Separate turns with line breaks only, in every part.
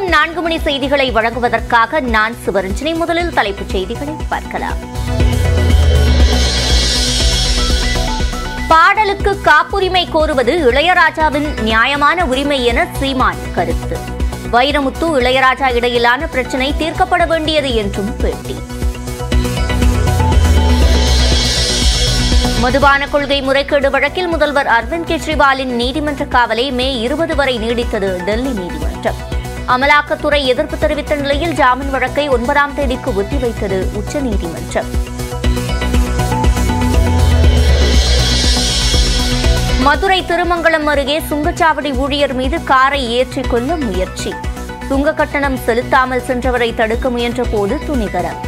வணக்கம் நான்கு மணி செய்திகளை வழங்குவதற்காக நான் சிவரஞ்சனி முதலில் தலைப்புச் செய்திகளை பார்க்கலாம் பாடலுக்கு காப்புரிமை கோருவது இளையராஜாவின் நியாயமான உரிமை என சீமான் கருத்து வைரமுத்து இளையராஜா இடையிலான பிரச்சினை தீர்க்கப்பட வேண்டியது என்றும் பேட்டி மதுபான கொள்கை முறைகேடு வழக்கில் முதல்வர் அரவிந்த் கெஜ்ரிவாலின் நீதிமன்ற காவலை மே இருபது வரை நீடித்தது டெல்லி நீதிமன்றம் அமலாக்கத்துறை எதிர்ப்பு தெரிவித்த நிலையில் ஜாமீன் வழக்கை ஒன்பதாம் தேதிக்கு ஒத்திவைத்தது உச்சநீதிமன்றம் மதுரை திருமங்கலம் அருகே சுங்கச்சாவடி ஊழியர் மீது காரை ஏற்றிக் கொள்ள முயற்சி சுங்க கட்டணம் செலுத்தாமல் சென்றவரை தடுக்க முயன்ற போது துணிகரம்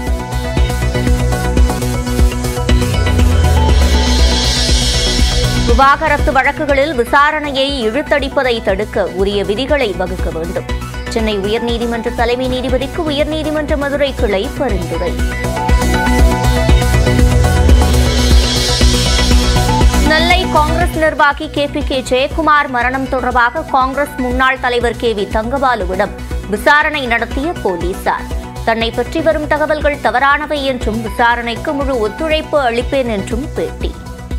விவாகரத்து வழக்குகளில் விசாரணையை இழுத்தடிப்பதை தடுக்க உரிய விதிகளை வகுக்க வேண்டும் சென்னை உயர்நீதிமன்ற தலைமை நீதிபதிக்கு உயர்நீதிமன்ற மதுரை கிளை பரிந்துரை நெல்லை காங்கிரஸ் நிர்வாகி கே பி கே ஜெயக்குமார் மரணம் தொடர்பாக காங்கிரஸ் முன்னாள் தலைவர் கே வி தங்கபாலுவிடம் விசாரணை நடத்திய போலீசார் தன்னை பற்றி வரும் தகவல்கள் தவறானவை என்றும் விசாரணைக்கு முழு ஒத்துழைப்பு அளிப்பேன் என்றும் பேட்டி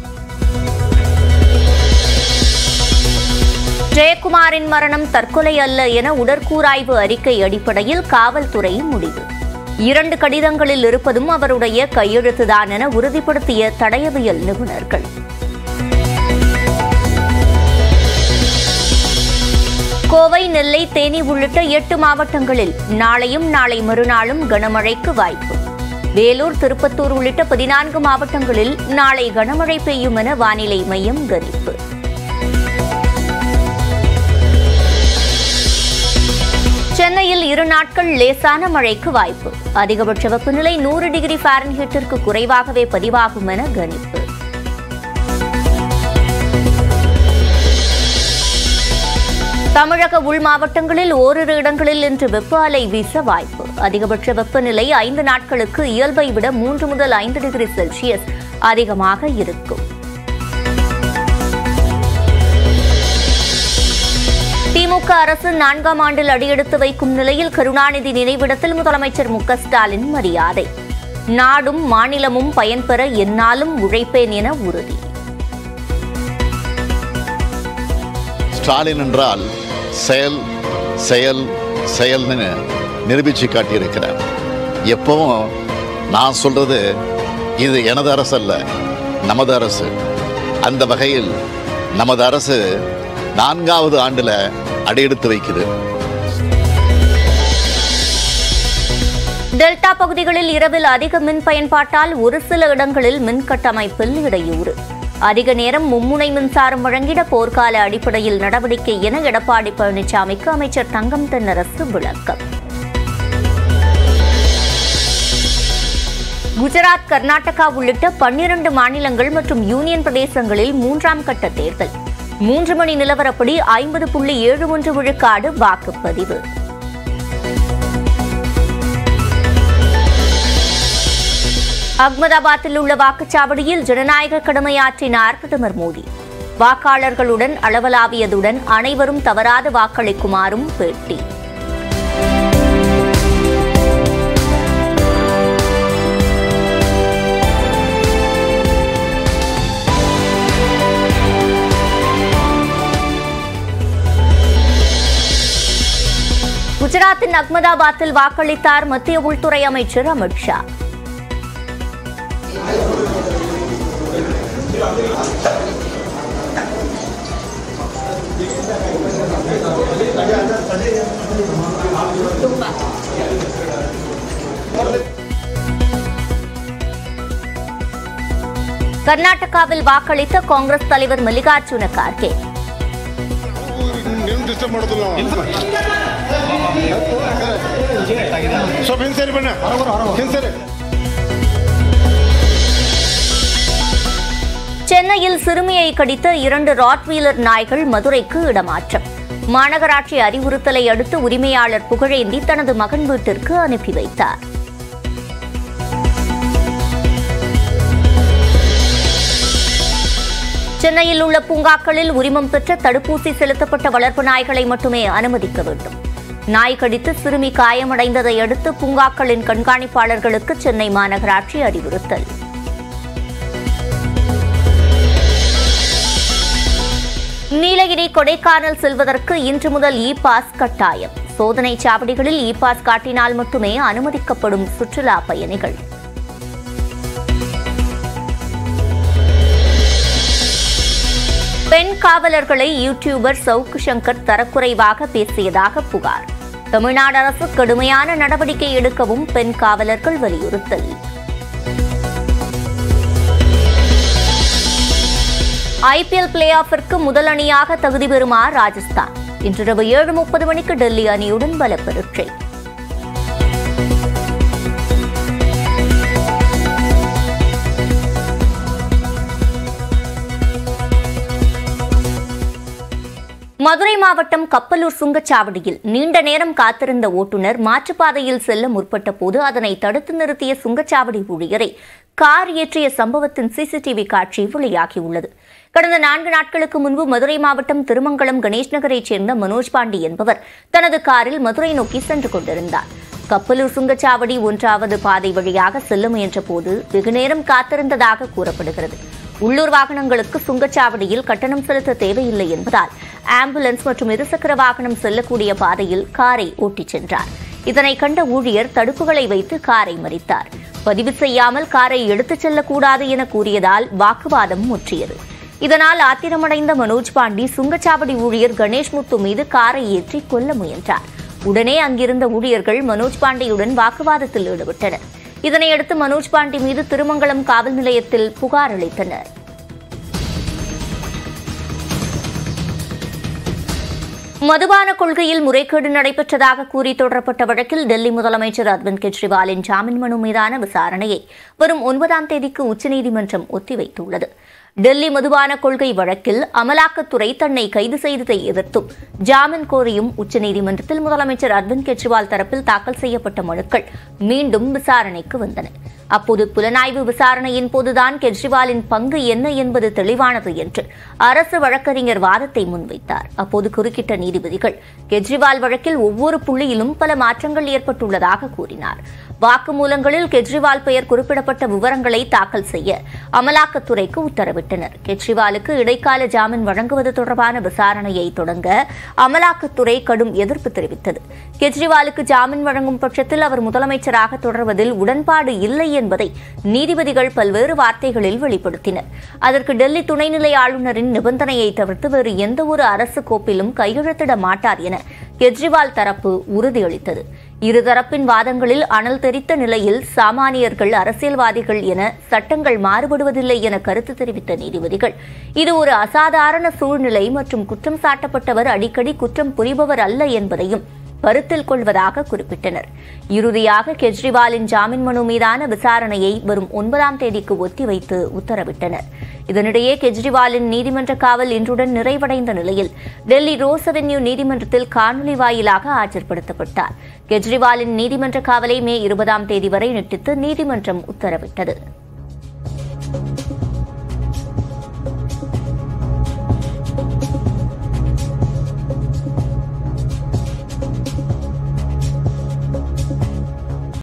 ஜெயக்குமாரின் மரணம் தற்கொலை அல்ல என உடற்கூராய்வு அறிக்கை அடிப்படையில் காவல்துறை முடிவு இரண்டு கடிதங்களில் இருப்பதும் அவருடைய கையெழுத்துதான் என உறுதிப்படுத்திய தடயவியல் நிபுணர்கள் கோவை நெல்லை தேனி உள்ளிட்ட எட்டு மாவட்டங்களில் நாளையும் நாளை மறுநாளும் கனமழைக்கு வாய்ப்பு வேலூர் திருப்பத்தூர் உள்ளிட்ட பதினான்கு மாவட்டங்களில் நாளை கனமழை பெய்யும் என வானிலை மையம் கணிப்பு சென்னையில் இரு நாட்கள் லேசான மழைக்கு வாய்ப்பு அதிகபட்ச வெப்பநிலை நூறு டிகிரி ஃபாரன்ஹீட்டிற்கு குறைவாகவே பதிவாகும் என கணிப்பு தமிழக உள் மாவட்டங்களில் ஓரிரு இடங்களில் இன்று வெப்ப அலை வீச வாய்ப்பு அதிகபட்ச வெப்பநிலை ஐந்து நாட்களுக்கு இயல்பை விட மூன்று முதல் ஐந்து டிகிரி செல்சியஸ் அதிகமாக இருக்கும் திமுக அரசு நான்காம் ஆண்டில் அடியெடுத்து வைக்கும் நிலையில் கருணாநிதி நினைவிடத்தில் முதலமைச்சர் மு க ஸ்டாலின் மரியாதை நாடும் மாநிலமும் பயன்பெற என்னாலும் உழைப்பேன் என உறுதி
ஸ்டாலின் என்றால் செயல் செயல் செயல்னு நிரூபித்து காட்டியிருக்கிறார் எப்பவும் நான் சொல்றது இது எனது அரசு அல்ல நமது அரசு அந்த வகையில் நமது அரசு நான்காவது ஆண்டுல அடியெடுத்து வைக்குது
டெல்டா பகுதிகளில் இரவில் அதிக மின் பயன்பாட்டால் ஒரு சில இடங்களில் மின் கட்டமைப்பில் இடையூறு அதிக நேரம் மும்முனை மின்சாரம் வழங்கிட போர்க்கால அடிப்படையில் நடவடிக்கை என எடப்பாடி பழனிசாமிக்கு அமைச்சர் தங்கம் தென்னரசு விளக்கம் குஜராத் கர்நாடகா உள்ளிட்ட பன்னிரண்டு மாநிலங்கள் மற்றும் யூனியன் பிரதேசங்களில் மூன்றாம் கட்ட தேர்தல் மூன்று மணி நிலவரப்படி ஐம்பது புள்ளி ஏழு ஒன்று விழுக்காடு வாக்குப்பதிவு அகமதாபாத்தில் உள்ள வாக்குச்சாவடியில் ஜனநாயக கடமையாற்றினார் பிரதமர் மோடி வாக்காளர்களுடன் அளவலாவியதுடன் அனைவரும் தவறாது வாக்களிக்குமாறும் பேட்டி குஜராத்தின் அகமதாபாத்தில் வாக்களித்தார் மத்திய உள்துறை அமைச்சர் அமித்ஷா கர்நாடகாவில் வாக்களித்த காங்கிரஸ் தலைவர் மல்லிகார்ஜுன கார்கே
ನಿಮ್ ಡಿಸ್ಟರ್ಬ್ ಮಾಡೋದಿಲ್ಲ ಸ್ವಲ್ಪ ಹಿಂಸರಿ ಬಣ್ಣ ಹಿಂಸರಿ
சென்னையில் சிறுமியை கடித்த இரண்டு ராட்வீலர் நாய்கள் மதுரைக்கு இடமாற்றம் மாநகராட்சி அறிவுறுத்தலை அடுத்து உரிமையாளர் புகழேந்தி தனது மகன் வீட்டிற்கு அனுப்பி வைத்தார் சென்னையில் உள்ள பூங்காக்களில் உரிமம் பெற்ற தடுப்பூசி செலுத்தப்பட்ட வளர்ப்பு நாய்களை மட்டுமே அனுமதிக்க வேண்டும் நாய் கடித்து சிறுமி காயமடைந்ததை அடுத்து பூங்காக்களின் கண்காணிப்பாளர்களுக்கு சென்னை மாநகராட்சி அறிவுறுத்தல் நீலகிரி கொடைக்கானல் செல்வதற்கு இன்று முதல் இ பாஸ் கட்டாயம் சோதனை சாவடிகளில் இ பாஸ் காட்டினால் மட்டுமே அனுமதிக்கப்படும் சுற்றுலா பயணிகள் பெண் காவலர்களை யூடியூபர் சவுக்கு சங்கர் தரக்குறைவாக பேசியதாக புகார் தமிழ்நாடு அரசு கடுமையான நடவடிக்கை எடுக்கவும் பெண் காவலர்கள் வலியுறுத்தல் ஐபிஎல் பிளே ஆஃபிற்கு முதல் அணியாக தகுதி பெறுமா ராஜஸ்தான் இன்றிரவு ஏழு முப்பது மணிக்கு டெல்லி அணியுடன் பல பரீட்சை மதுரை மாவட்டம் கப்பலூர் சுங்கச்சாவடியில் நீண்ட நேரம் காத்திருந்த ஓட்டுநர் மாற்றுப்பாதையில் செல்ல முற்பட்ட போது அதனை தடுத்து நிறுத்திய சுங்கச்சாவடி ஊழியரை கார் ஏற்றிய சம்பவத்தின் சிசிடிவி காட்சி வெளியாகியுள்ளது கடந்த நான்கு நாட்களுக்கு முன்பு மதுரை மாவட்டம் திருமங்கலம் கணேஷ் நகரைச் சேர்ந்த மனோஜ் பாண்டி என்பவர் தனது காரில் மதுரை நோக்கி சென்று கொண்டிருந்தார் கப்பலூர் சுங்கச்சாவடி ஒன்றாவது பாதை வழியாக செல்ல முயன்ற போது வெகுநேரம் காத்திருந்ததாக கூறப்படுகிறது உள்ளூர் வாகனங்களுக்கு சுங்கச்சாவடியில் கட்டணம் செலுத்த தேவையில்லை என்பதால் ஆம்புலன்ஸ் மற்றும் இருசக்கர வாகனம் செல்லக்கூடிய பாதையில் காரை ஓட்டிச் சென்றார் இதனை கண்ட ஊழியர் தடுப்புகளை வைத்து காரை மறித்தார் பதிவு செய்யாமல் காரை எடுத்துச் செல்லக்கூடாது என கூறியதால் வாக்குவாதம் முற்றியது இதனால் ஆத்திரமடைந்த மனோஜ் பாண்டி சுங்கச்சாவடி ஊழியர் கணேஷ் முத்து மீது காரை ஏற்றி கொல்ல முயன்றார் உடனே அங்கிருந்த ஊழியர்கள் மனோஜ் பாண்டியுடன் வாக்குவாதத்தில் ஈடுபட்டனர் இதனையடுத்து மனோஜ் பாண்டி மீது திருமங்கலம் காவல் நிலையத்தில் புகார் அளித்தனர் மதுபான கொள்கையில் முறைகேடு நடைபெற்றதாக கூறி தொடரப்பட்ட வழக்கில் டெல்லி முதலமைச்சர் அரவிந்த் கெஜ்ரிவாலின் ஜாமீன் மனு மீதான விசாரணையை வரும் ஒன்பதாம் தேதிக்கு உச்சநீதிமன்றம் ஒத்திவைத்துள்ளது டெல்லி மதுபான கொள்கை வழக்கில் அமலாக்கத்துறை தன்னை கைது செய்ததை எதிர்த்தும் ஜாமீன் கோரியும் உச்சநீதிமன்றத்தில் முதலமைச்சர் அரவிந்த் கெஜ்ரிவால் தரப்பில் தாக்கல் செய்யப்பட்ட மனுக்கள் மீண்டும் விசாரணைக்கு வந்தன அப்போது புலனாய்வு விசாரணையின் போதுதான் கெஜ்ரிவாலின் பங்கு என்ன என்பது தெளிவானது என்று அரசு வழக்கறிஞர் வாதத்தை முன்வைத்தார் அப்போது குறுக்கிட்ட நீதிபதிகள் கெஜ்ரிவால் வழக்கில் ஒவ்வொரு புள்ளியிலும் பல மாற்றங்கள் ஏற்பட்டுள்ளதாக கூறினார் வாக்குமூலங்களில் கெஜ்ரிவால் பெயர் குறிப்பிடப்பட்ட விவரங்களை தாக்கல் செய்ய அமலாக்கத்துறைக்கு உத்தரவிட்டனர் கெஜ்ரிவாலுக்கு இடைக்கால ஜாமீன் வழங்குவது தொடர்பான விசாரணையை தொடங்க அமலாக்கத்துறை கடும் எதிர்ப்பு தெரிவித்தது கெஜ்ரிவாலுக்கு ஜாமீன் வழங்கும் பட்சத்தில் அவர் முதலமைச்சராக தொடர்வதில் உடன்பாடு இல்லை என்பதை நீதிபதிகள் பல்வேறு வார்த்தைகளில் வெளிப்படுத்தினர் அதற்கு டெல்லி துணைநிலை ஆளுநரின் நிபந்தனையை தவிர்த்து வேறு எந்த ஒரு அரசு கோப்பிலும் கையெழுத்திட மாட்டார் என கெஜ்ரிவால் தரப்பு உறுதியளித்தது இருதரப்பின் வாதங்களில் அனல் தெரித்த நிலையில் சாமானியர்கள் அரசியல்வாதிகள் என சட்டங்கள் மாறுபடுவதில்லை என கருத்து தெரிவித்த நீதிபதிகள் இது ஒரு அசாதாரண சூழ்நிலை மற்றும் குற்றம் சாட்டப்பட்டவர் அடிக்கடி குற்றம் புரிபவர் அல்ல என்பதையும் கருத்தில் கொள்வதாக குறிப்பிட்டனர் இறுதியாக கெஜ்ரிவாலின் ஜாமீன் மனு மீதான விசாரணையை வரும் ஒன்பதாம் தேதிக்கு ஒத்திவைத்து உத்தரவிட்டனர் இதனிடையே கெஜ்ரிவாலின் நீதிமன்ற காவல் இன்றுடன் நிறைவடைந்த நிலையில் டெல்லி ரோஸ் அவென்யூ நீதிமன்றத்தில் காணொலி வாயிலாக ஆஜர்படுத்தப்பட்டார் கெஜ்ரிவாலின் நீதிமன்ற காவலை மே இருபதாம் தேதி வரை நீட்டித்து நீதிமன்றம் உத்தரவிட்டது